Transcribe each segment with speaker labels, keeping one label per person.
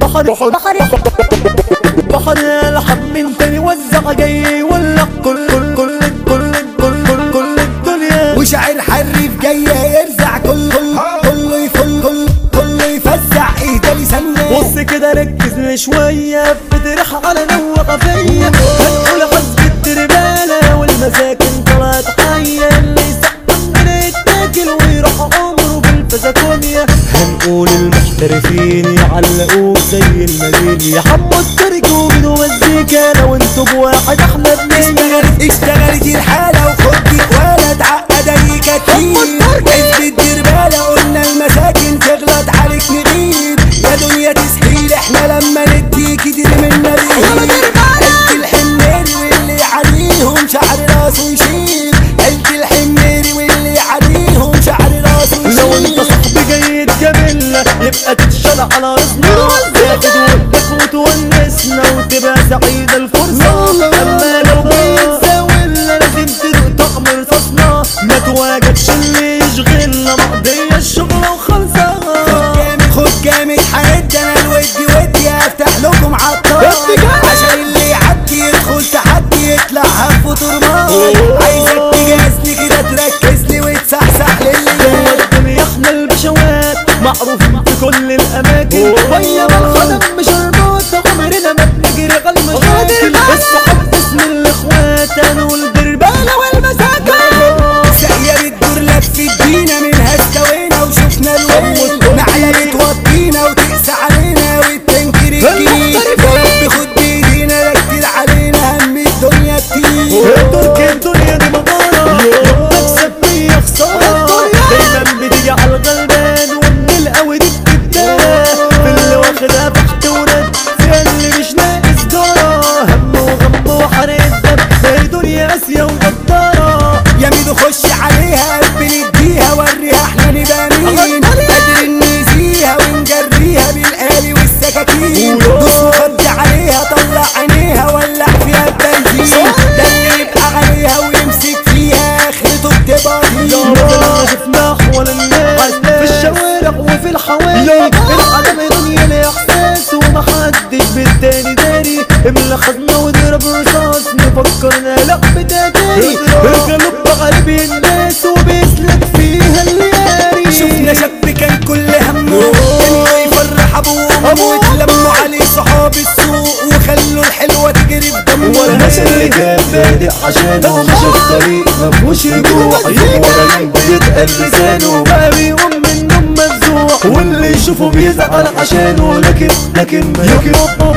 Speaker 1: بحر بحر بحر الحب من تاني وزع جاي يولع كل كل كل كل كل كل كل الدنيا
Speaker 2: وشاعر حريف جاي يرزع كل كل كله يفل كل كله يفزع اهدى لسانه
Speaker 1: بص كده ركز لي شوية بتريح على نوة فيا هنقول حسب التربالة والمساكن طلعت حية اللي يسحب من يتاكل ويروح عمره بالفزاكونيا هنقول المحترفين يعلقوك زي المدين يا حمو الترجو من مزيكا لو انتوا بواحد احنا بنية
Speaker 2: اشتغلت اشتغلت الحالة وخدي ولا تعقد اي كتير حزب الدربالة قلنا المساكن تغلط عليك نغير يا دنيا تسحيل احنا لما نديك تدري منا ريح قلت الحميري واللي عليهم شعر راسه يشيل قلت الحميري واللي عليهم شعر راسه
Speaker 1: لو انت
Speaker 2: يشيل
Speaker 1: صاحبي جاي تجاملنا يبقى تتشال على راسنا تاخد ودك وتونسنا وتبقى سعيدة الفرصة اما لو جاي تزاولنا لازم تدوق طعم رصاصنا ما تواجدش اللي يشغلنا مقضية الشغل وخلصة
Speaker 2: جامد خد جامد حد انا الودي ودي افتح لكم عطار عشان اللي يعدي يدخل تحدي يطلع هف طرمان عايزك تجهزني كده تركز لي وتصحصح للي
Speaker 1: الدنيا احنا البشوات معروف في كل الاماكن ويا ما الخدم مش الموت عمرنا ما بنجري على المشاكل الصحاب اسم الاخوات انا والدربالة والمساكن
Speaker 2: سقيا بتدور لف الدينا منها استوينا وشفنا الويل نعلة بتوطينا وتقسى علينا والتنكر الجديد يا رب خد بايدينا لا كتير علينا هم الدنيا كتير
Speaker 1: التركي الدنيا دي مغارة مكسب فيا خسارة دايما بتيجي على الغلبان ومن القوي دي بتتدارى في اللي واخدها فحت ورد في اللي مش ناقص جارة هم وغم وحرق الدم هي دنيا قاسية وغدارة
Speaker 2: يا ميدو خش عليها بنديها وريها احنا نبقى مين قادرين نزيها ونجريها بالآلي والسكاكين دوس وخد عليها طلع عينيها ولع فيها البنزين ده اللي يبقى عليها ويمسك فيها اخرته بتبقى
Speaker 1: لما شفنا احوال الناس في الشوارع وفي الحواري العالم دنيا الاحساس ومحدش بالتاني داري املا خزنة واضرب رصاص نفكرنا لا بتاتاري القلوب بقلب الناس وبيسلك فيها الليالي
Speaker 2: شفنا شاب كان كل همه انه يفرح ابوه وامه واتلموا عليه صحاب السوق وخلوا الحلوه تجري في دمه
Speaker 1: والناس اللي كان بادئ عشانه مش الطريق مفهوش رجوع ورا بيتقل لسانه بقى بيقوم من النوم مفزوع واللي يشوفه بيزعل عشانه لكن لكن لكن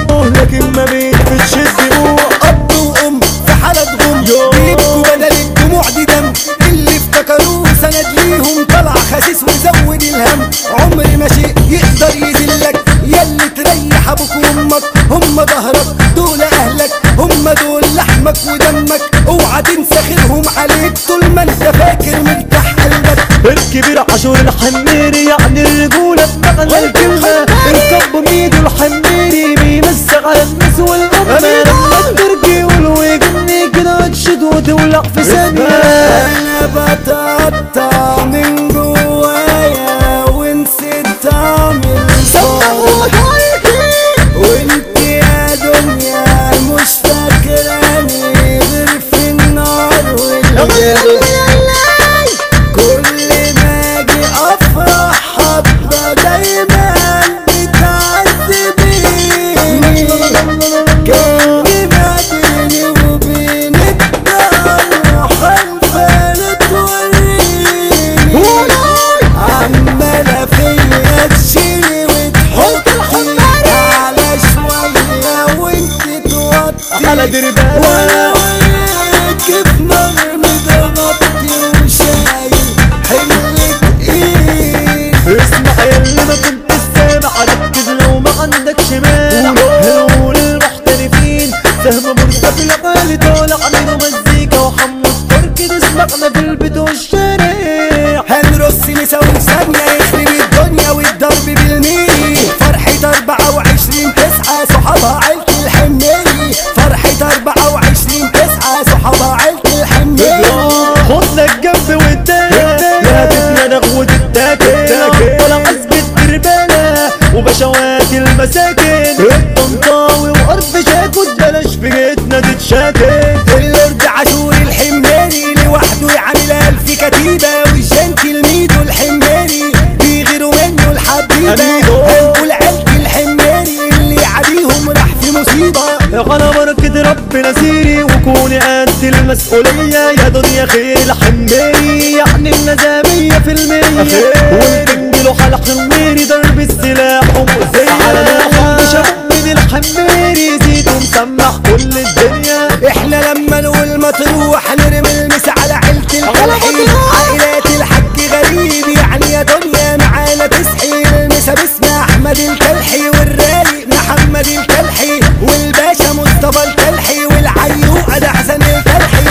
Speaker 1: لكن ما بيتفتش الدموع
Speaker 2: اب وام في حالة غم بيبكوا بدل الدموع دي دم اللي افتكروه سند ليهم طلع خسيس وزود الهم عمر ما شيء يقدر يذلك ياللي تريح ابوك وامك هم ظهرك دول اهلك هم دول لحمك ودمك اوعى تنسى خيرهم عليك طول ما انت فاكر مرتاح قلبك
Speaker 1: الكبير عاشور الحميري يعني الرجولة بمعنى الكلمة الكب ميدو الحميري بيمس على الناس والأمة لما التركي يقول ويجني كده تشد وتولع في ثانية
Speaker 2: انا بتقطع من جوايا ونسيت اعمل صوت وانت يا دنيا مش فاكراني غير في النار والليل كل ما اجي افرح حبه دايما بتعذبيني كان ما بيني وبينك دار حلفة توريني عمالة فيا تشيلي وتحطي على شوية وانت توطي
Speaker 1: على دربالة.
Speaker 2: وانا وياك في مرمي ضغطتي وشايل حمل تقيل
Speaker 1: اسمع ياللي ما كنت سامع ركز لو ما عندكش مانع هنقول المحترفين سهم مرسى في العالي طالع منه مزيكا وحمو التركي تسمعنا في البيت والشارع
Speaker 2: هنرص نسوي ثانية يخرب الدنيا والضرب بالميري فرحة أربعة وعشرين تسعة صحابها عيلة الحميري فرحة أربعة وعشرين تسعة صحابها عيلة الحميري
Speaker 1: خدنا الجنب والتاني لا تتندغ وتتاكل طلع حزب التربالة وبشوات المساكن شاتت
Speaker 2: اللورد عاشور الحماري لوحده يعمل ألف كتيبة والجنتل ميدو الحماري بيغيروا منه الحبيبة
Speaker 1: أميدو.
Speaker 2: هنقول عيلة الحماري اللي عليهم راح في مصيبة
Speaker 1: على بركة ربنا سيري وكوني قد المسؤولية يا دنيا خير الحماري يعني النزامية في المية والبنجلو حلق حميري ضرب السلاح ومؤذية على حب شم الحماري زيد ومسمح كل الدنيا
Speaker 2: احنا لما نقول مطروح نرمي المس على عيلة الكلحي عائلات الحج غريب يعني يا دنيا معانا تصحي المسا باسم احمد الكلحي والرايق محمد الكلحي والباشا مصطفى الكلحي والعيوقة ده حسن الكلحي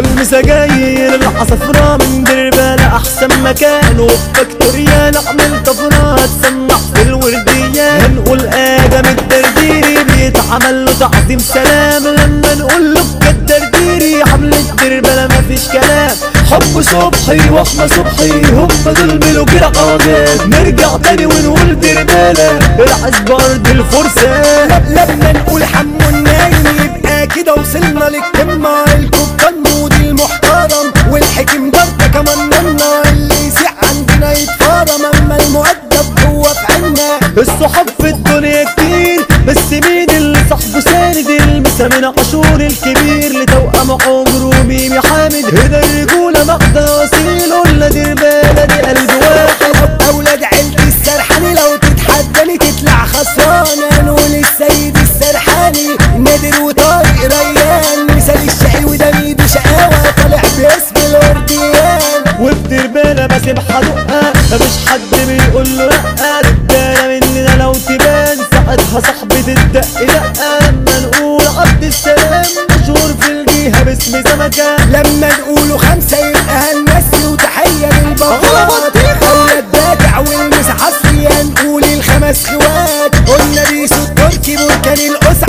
Speaker 1: والمساجاير العصفرة من دربالة أحسن مكان وفي فاكتوريا نعمل طفرة تسمع في الوردية هنقول آدم الدرديري بيتعمل له تعظيم سلام لما نقول له بجد درديري حملة دربالة مفيش كلام حب صبحي واحمى صبحي هم دول ملوك العظيم نرجع تاني ونقول دربالة العز أرض الفرسان
Speaker 2: لما نقول حمو النايم يبقى كده وصلنا للقمة الكوكان مودي المحترم والحكم برده كمان منا اللي يسيع عندنا يتفارم اما المؤدب هو في عنا
Speaker 1: الصحاب في الدنيا كتير بس مين اللي صاحبه ساند المسا من عاشور الكبير لتوأم عمره ميم يا حامد هنا الرجولة مقدة أصيل ولا دير بلدي قلب واحد
Speaker 2: اولاد عيلة السرحاني لو تتحداني تطلع خسرانة نقول السيد السرحاني نادر وطارق ريان مثال الشقي وده ميدو شقاوة طالع باسم الورديان
Speaker 1: وبدير بالة بسيب حدقها مفيش حد بيقول له لأ رجالة مننا لو تبان ساعتها صاحبة الدق لأ لما نقول عبد السلام مشهور في الجيهة باسم سمكة
Speaker 2: لما نقولوا خمسة يبقى هنمسي وتحية للبطولات أولاد باتع والمس حصري هنقول الخمس خوات قلنا بيسو التركي بركان القصع